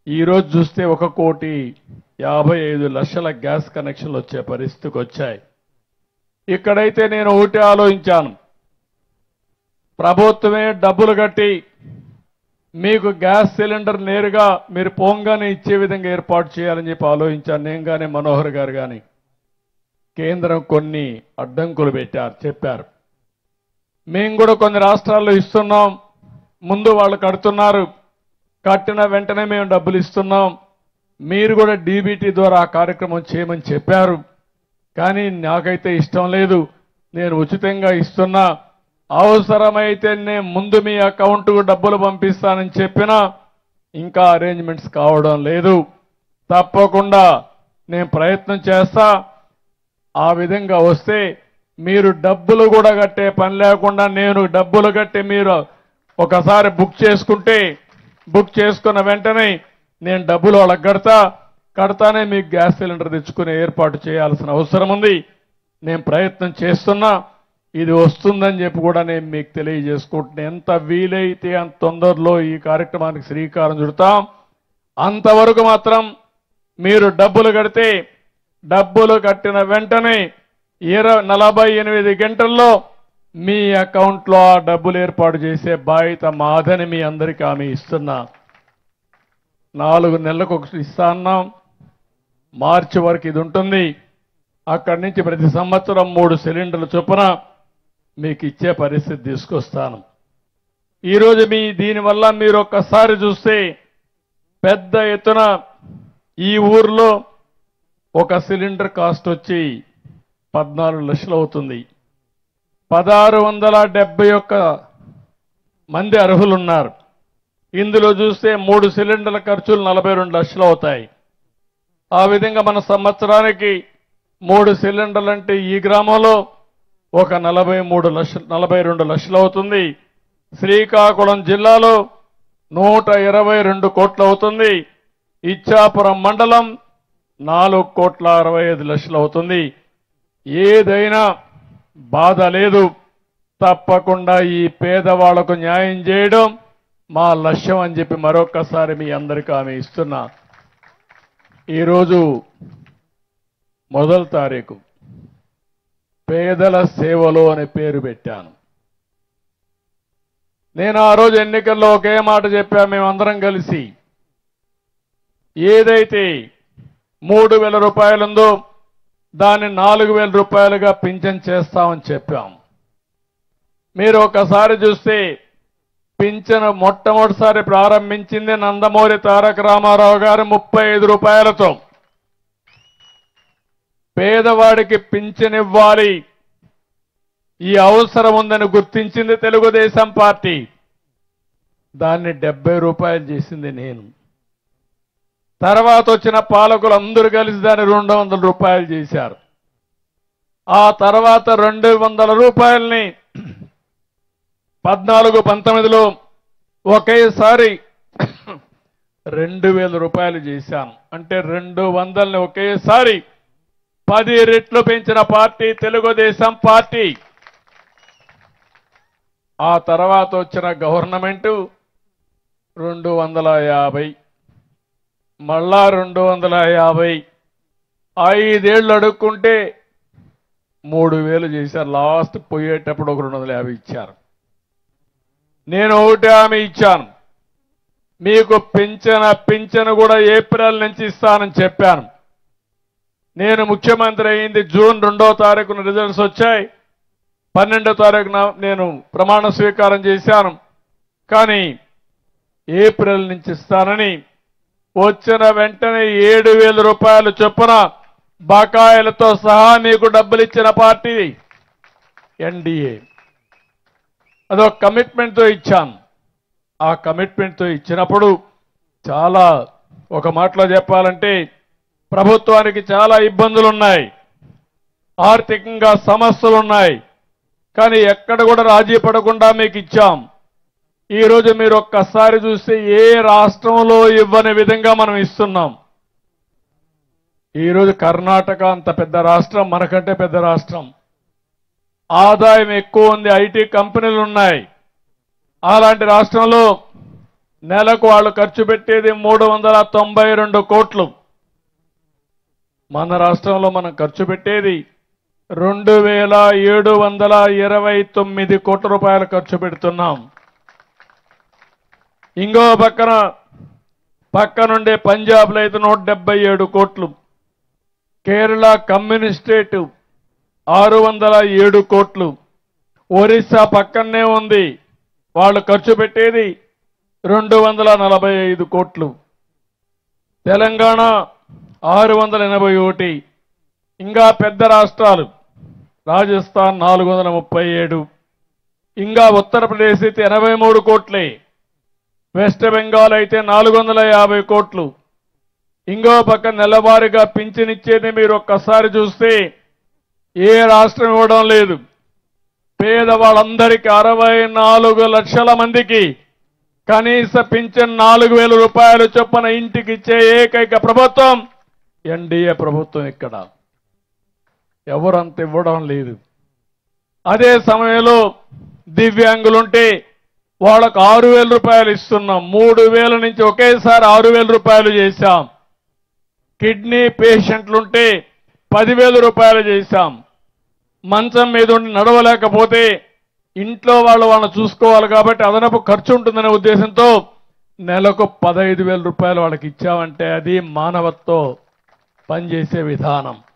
ఈరోజు చూస్తే ఒక కోటి యాభై ఐదు లక్షల గ్యాస్ కనెక్షన్లు వచ్చే పరిస్థితికి వచ్చాయి ఇక్కడైతే నేను ఒకటి ఆలోచించాను ప్రభుత్వమే డబ్బులు కట్టి మీకు గ్యాస్ సిలిండర్ నేరుగా మీరు పోంగానే ఇచ్చే విధంగా ఏర్పాటు చేయాలని చెప్పి ఆలోచించాను నేను కానీ మనోహర్ గారు కానీ కేంద్రం కొన్ని అడ్డంకులు పెట్టారు చెప్పారు మేము కూడా కొన్ని రాష్ట్రాల్లో ఇస్తున్నాం ముందు వాళ్ళు కడుతున్నారు కట్టిన వెంటనే మేము డబ్బులు ఇస్తున్నాం మీరు కూడా డీబీటీ ద్వారా ఆ కార్యక్రమం చేయమని చెప్పారు కానీ నాకైతే ఇష్టం లేదు నేను ఉచితంగా ఇస్తున్నా అవసరమైతే నేను ముందు మీ అకౌంట్కు డబ్బులు పంపిస్తానని చెప్పినా ఇంకా అరేంజ్మెంట్స్ కావడం లేదు తప్పకుండా నేను ప్రయత్నం చేస్తా ఆ విధంగా వస్తే మీరు డబ్బులు కూడా కట్టే పని లేకుండా నేను డబ్బులు కట్టి మీరు ఒకసారి బుక్ చేసుకుంటే బుక్ చేసుకున్న వెంటనే నేను డబ్బులు వాళ్ళకి కడతా కడతానే మీకు గ్యాస్ సిలిండర్ తెచ్చుకునే ఏర్పాటు చేయాల్సిన అవసరం ఉంది నేను ప్రయత్నం చేస్తున్నా ఇది వస్తుందని చెప్పి కూడా నేను మీకు తెలియజేసుకుంటున్నా ఎంత వీలైతే అంత తొందరలో ఈ కార్యక్రమానికి శ్రీకారం చుడతాం అంతవరకు మాత్రం మీరు డబ్బులు కడితే డబ్బులు కట్టిన వెంటనే ఇరవై నలభై ఎనిమిది గంటల్లో మీ అకౌంట్లో ఆ డబ్బులు ఏర్పాటు చేసే బాధ్యత మాదని మీ అందరికీ హామీ ఇస్తున్నా నాలుగు నెలలకు ఒకటి ఇస్తా అన్నాం మార్చి వరకు ఇది ఉంటుంది అక్కడి నుంచి ప్రతి సంవత్సరం మూడు సిలిండర్లు చొప్పున మీకు ఇచ్చే పరిస్థితి తీసుకొస్తాను ఈరోజు మీ దీనివల్ల మీరు ఒక్కసారి చూస్తే పెద్ద ఎత్తున ఈ ఊర్లో ఒక సిలిండర్ కాస్ట్ వచ్చి పద్నాలుగు లక్షలు అవుతుంది పదహారు వందల డెబ్బై ఒక్క మంది అర్హులున్నారు ఇందులో చూస్తే మూడు సిలిండర్ల ఖర్చులు నలభై రెండు లక్షలు అవుతాయి ఆ విధంగా మన సంవత్సరానికి మూడు సిలిండర్లు అంటే ఈ గ్రామంలో ఒక నలభై మూడు లక్షలు నలభై రెండు లక్షలు అవుతుంది శ్రీకాకుళం జిల్లాలో నూట ఇరవై రెండు కోట్లు అవుతుంది ఇచ్చాపురం మండలం నాలుగు కోట్ల అరవై ఐదు లక్షలు అవుతుంది ఏదైనా బాధ లేదు తప్పకుండా ఈ పేదవాళ్లకు న్యాయం చేయడం మా లక్ష్యం అని చెప్పి మరొక్కసారి మీ అందరికీ ఆమె ఇస్తున్నా ఈరోజు మొదటి తారీఖు పేదల సేవలు అనే పేరు పెట్టాను నేను ఆ రోజు ఎన్నికల్లో ఒకే మాట చెప్పా మేమందరం కలిసి ఏదైతే మూడు వేల రూపాయలుందో దాన్ని నాలుగు వేల రూపాయలుగా పింఛన్ చేస్తామని చెప్పాం మీరు ఒకసారి చూస్తే పింఛను మొట్టమొదటిసారి ప్రారంభించింది నందమూరి తారక రామారావు గారు ముప్పై ఐదు రూపాయలతో పేదవాడికి పింఛన్ ఇవ్వాలి ఈ అవసరం ఉందని గుర్తించింది తెలుగుదేశం పార్టీ దాన్ని డెబ్బై రూపాయలు చేసింది నేను తర్వాత వచ్చిన పాలకులు అందరూ కలిసి దాన్ని రెండు వందల రూపాయలు చేశారు ఆ తర్వాత రెండు వందల రూపాయల్ని పద్నాలుగు పంతొమ్మిదిలో ఒకేసారి రెండు వేల రూపాయలు చేశాను అంటే రెండు వందల్ని ఒకేసారి పది రెట్లు పెంచిన పార్టీ తెలుగుదేశం పార్టీ ఆ తర్వాత వచ్చిన గవర్నమెంటు రెండు వందల యాభై మళ్ళా రెండు వందల యాభై ఐదేళ్లు అడుక్కుంటే మూడు వేలు చేశారు లాస్ట్ పోయేటప్పుడు ఒక రెండు వందల యాభై ఇచ్చారు నేను ఒకటి హామీ ఇచ్చాను మీకు పింఛన పింఛను కూడా ఏప్రిల్ నుంచి ఇస్తానని చెప్పాను నేను ముఖ్యమంత్రి అయింది జూన్ రెండో తారీఖున రిజల్ట్స్ వచ్చాయి పన్నెండో తారీఖున నేను ప్రమాణ స్వీకారం చేశాను కానీ ఏప్రిల్ నుంచి ఇస్తానని వచ్చిన వెంటనే ఏడు వేల రూపాయలు చొప్పున బకాయిలతో సహా మీకు డబ్బులు ఇచ్చిన పార్టీ ఎన్డీఏ అదొక కమిట్మెంట్తో ఇచ్చాను ఆ కమిట్మెంట్తో ఇచ్చినప్పుడు చాలా ఒక మాటలో చెప్పాలంటే ప్రభుత్వానికి చాలా ఇబ్బందులు ఉన్నాయి ఆర్థికంగా సమస్యలు ఉన్నాయి కానీ ఎక్కడ కూడా రాజీ పడకుండా మీకు ఇచ్చాం ఈ రోజు మీరు ఒక్కసారి చూస్తే ఏ రాష్ట్రంలో ఇవ్వని విధంగా మనం ఇస్తున్నాం ఈరోజు కర్ణాటక అంత పెద్ద రాష్ట్రం మనకంటే పెద్ద రాష్ట్రం ఆదాయం ఎక్కువ ఉంది ఐటీ కంపెనీలు ఉన్నాయి అలాంటి రాష్ట్రంలో నెలకు వాళ్ళు ఖర్చు పెట్టేది మూడు వందల తొంభై రెండు కోట్లు మన రాష్ట్రంలో మనం ఖర్చు పెట్టేది రెండు వేల ఏడు వందల ఇరవై తొమ్మిది కోట్ల రూపాయలు ఖర్చు పెడుతున్నాం ఇంకో పక్కన పక్కనుండే పంజాబ్లో అయితే నూట డెబ్బై ఏడు కోట్లు కేరళ కమ్యూనిస్టేట్ ఆరు వందల ఏడు కోట్లు ఒరిస్సా పక్కనే ఉంది వాళ్ళు ఖర్చు పెట్టేది రెండు వందల నలభై ఐదు కోట్లు తెలంగాణ ఆరు వందల ఎనభై ఒకటి ఇంకా పెద్ద రాష్ట్రాలు రాజస్థాన్ నాలుగు వందల ముప్పై ఏడు ఇంకా ఉత్తరప్రదేశ్ అయితే ఎనభై మూడు కోట్లే వెస్ట్ బెంగాల్ అయితే నాలుగు వందల యాభై కోట్లు ఇంకో పక్క నెలవారీగా పింఛనిచ్చేది మీరు ఒక్కసారి చూస్తే ఏ రాష్ట్రం ఇవ్వడం లేదు పేదవాళ్ళందరికీ అరవై నాలుగు లక్షల మందికి కనీస పింఛన్ నాలుగు వేల రూపాయలు చొప్పున ఇంటికి ఇచ్చే ఏకైక ప్రభుత్వం ఎన్డీఏ ప్రభుత్వం ఇక్కడ ఎవరంత ఇవ్వడం లేదు అదే సమయంలో దివ్యాంగులుంటే వాళ్ళకు ఆరు వేల రూపాయలు ఇస్తున్నాం మూడు వేల నుంచి ఒకేసారి ఆరు వేల రూపాయలు చేశాం కిడ్నీ పేషెంట్లుంటే పదివేల రూపాయలు చేశాం మంచం మీద ఉండి నడవలేకపోతే ఇంట్లో వాళ్ళు వాళ్ళని చూసుకోవాలి కాబట్టి అదనపు ఖర్చు ఉంటుందనే ఉద్దేశంతో నెలకు పదహైదు వేల రూపాయలు వాళ్ళకి ఇచ్చామంటే అది మానవత్వం పనిచేసే విధానం